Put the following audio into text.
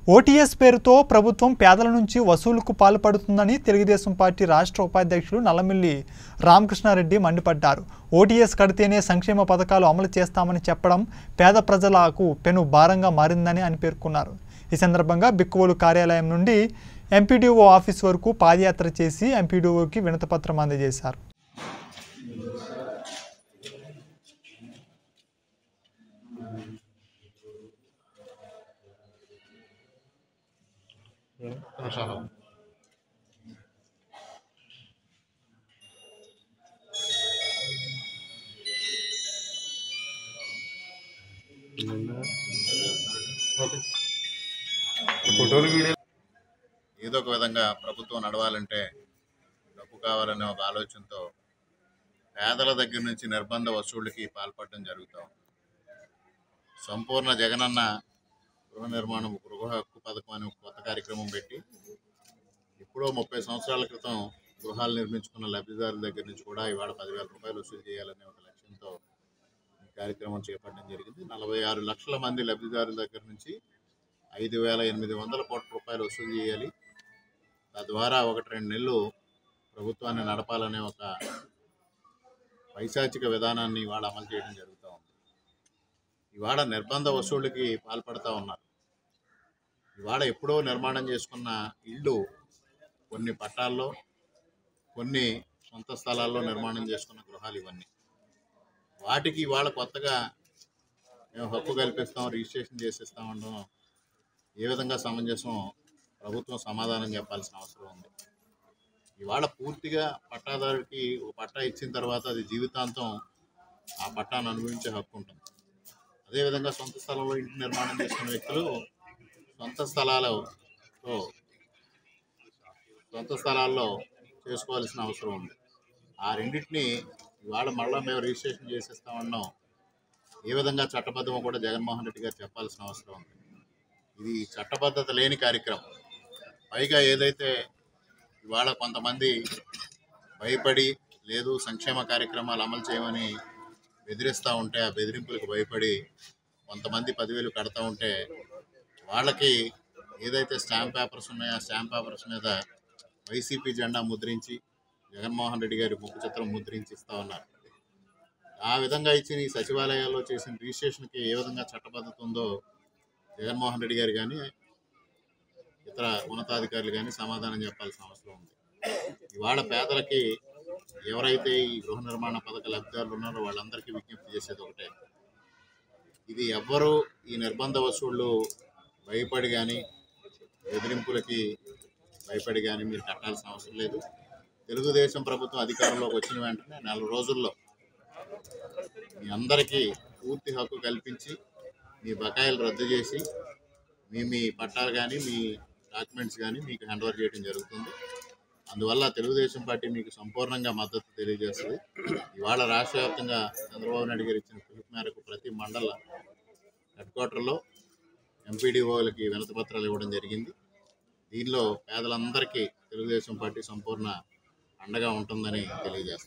OTS పేరుతో ప్రభుత్వం పేదల నుంచి వసూలుకు పాల్పడుతుందని తెలుగుదేశం పార్టీ రాష్ట్ర ఉపాధ్యక్షులు నల్లమిల్లి రామకృష్ణారెడ్డి మండిపడ్డారు ఓటీఎస్ కడితేనే సంక్షేమ పథకాలు అమలు చేస్తామని చెప్పడం పేద ప్రజలకు పెను భారంగా మారిందని అని పేర్కొన్నారు ఈ సందర్భంగా బిక్కువోలు కార్యాలయం నుండి ఎంపీడీఓ ఆఫీస్ వరకు పాదయాత్ర చేసి ఎంపీడీఓకి వినతిపత్రం అందజేశారు నిమిషాలు ఓకే ఫోటోలు వీడియో ఏదో ఒక విధంగా ప్రభుత్వం నడవాలంటే డబ్బు కావాలనే ఒక ఆలోచనతో పేదల దగ్గర నుంచి నిర్బంధ వసూళ్ళకి పాల్పడడం జరుగుతాం సంపూర్ణ జగనన్న గృహ నిర్మాణం గృహ హక్కు పథకం అనే ఒక కొత్త కార్యక్రమం పెట్టి ఇప్పుడో ముప్పై సంవత్సరాల క్రితం గృహాలు నిర్మించుకున్న లబ్ధిదారుల దగ్గర నుంచి కూడా ఇవాళ పదివేల రూపాయలు వసూలు చేయాలనే ఒక లక్ష్యంతో ఈ కార్యక్రమం చేపట్టడం జరిగింది నలభై ఆరు లక్షల మంది లబ్ధిదారుల దగ్గర నుంచి ఐదు వేల ఎనిమిది వందల కోట్ల రూపాయలు వసూలు చేయాలి తద్వారా ఒకటి రెండు నెలలు ప్రభుత్వాన్ని నడపాలనే ఒక పైశాచిక విధానాన్ని ఇవాళ అమలు చేయడం జరుగుతూ ఉంది ఇవాళ నిర్బంధ వసూళ్ళకి పాల్పడతా ఉన్నారు ఇవాళ ఎప్పుడో నిర్మాణం చేసుకున్న ఇళ్ళు కొన్ని పట్టాల్లో కొన్ని సొంత స్థలాల్లో నిర్మాణం చేసుకున్న గృహాలు ఇవన్నీ వాటికి ఇవాళ కొత్తగా మేము హక్కు కల్పిస్తాం రిజిస్ట్రేషన్ చేసేస్తాం అనడం ఏ విధంగా సమంజసం ప్రభుత్వం సమాధానం చెప్పాల్సిన అవసరం ఉంది ఇవాళ పూర్తిగా పట్టాదారుడికి ఒక పట్టా ఇచ్చిన తర్వాత అది జీవితాంతం ఆ పట్టాను అనుభవించే హక్కు ఉంటుంది అదేవిధంగా సొంత స్థలంలో ఇంటి నిర్మాణం చేసుకున్న వ్యక్తులు సొంత స్థలాలతో సొంత స్థలాల్లో చేసుకోవాల్సిన అవసరం ఉంది ఆ రెండింటిని ఇవాళ మళ్ళీ మేము రిజిస్ట్రేషన్ చేసేస్తామన్నాం ఏ విధంగా చట్టబద్ధమో కూడా జగన్మోహన్ రెడ్డి గారు చెప్పాల్సిన అవసరం ఉంది ఇది చట్టబద్ధత లేని కార్యక్రమం పైగా ఏదైతే ఇవాళ కొంతమంది భయపడి లేదు సంక్షేమ కార్యక్రమాలు అమలు చేయమని బెదిరిస్తూ ఉంటే ఆ బెదిరింపులకు భయపడి కొంతమంది పదివేలు కడతా ఉంటే వాళ్ళకి ఏదైతే స్టాంప్ పేపర్స్ ఉన్నాయో ఆ స్టాంప్ పేపర్స్ మీద వైసీపీ జెండా ముద్రించి జగన్మోహన్ రెడ్డి గారి ముఖ చిత్రం ముద్రించి ఇస్తా ఉన్నారు ఆ విధంగా ఇచ్చిన ఈ సచివాలయాల్లో చేసిన రిజిస్ట్రేషన్కి ఏ విధంగా చట్టబద్ధత ఉందో జగన్మోహన్ రెడ్డి గారు కానీ ఇతర ఉన్నతాధికారులు కానీ సమాధానం చెప్పాల్సిన అవసరం ఉంది ఇవాళ పేదలకి ఎవరైతే ఈ గృహ నిర్మాణ పథక లబ్ధిదారులు ఉన్నారో వాళ్ళందరికీ విజ్ఞప్తి చేసేది ఒకటే ఇది ఎవ్వరూ ఈ నిర్బంధ వసూళ్ళు భయపడి కానీ బెదిరింపులకి భయపడి కానీ మీరు కట్టాల్సిన అవసరం లేదు తెలుగుదేశం ప్రభుత్వం అధికారంలోకి వచ్చిన వెంటనే నెల రోజుల్లో మీ అందరికీ పూర్తి హక్కు కల్పించి మీ బకాయిలు రద్దు చేసి మీ మీ పట్టాలు కానీ మీ డాక్యుమెంట్స్ కానీ మీకు హ్యాండ్ ఓవర్ చేయడం జరుగుతుంది అందువల్ల తెలుగుదేశం పార్టీ మీకు సంపూర్ణంగా మద్దతు తెలియజేస్తుంది ఇవాళ రాష్ట్ర వ్యాప్తంగా చంద్రబాబు నాయుడు గారు ఇచ్చిన పిలుపు మేరకు ప్రతి మండల హెడ్ క్వార్టర్లో ఎంపీడీఓలకి వినతి పత్రాలు ఇవ్వడం జరిగింది దీనిలో పేదలందరికీ తెలుగుదేశం పార్టీ సంపూర్ణ అండగా ఉంటుందని తెలియజేస్తుంది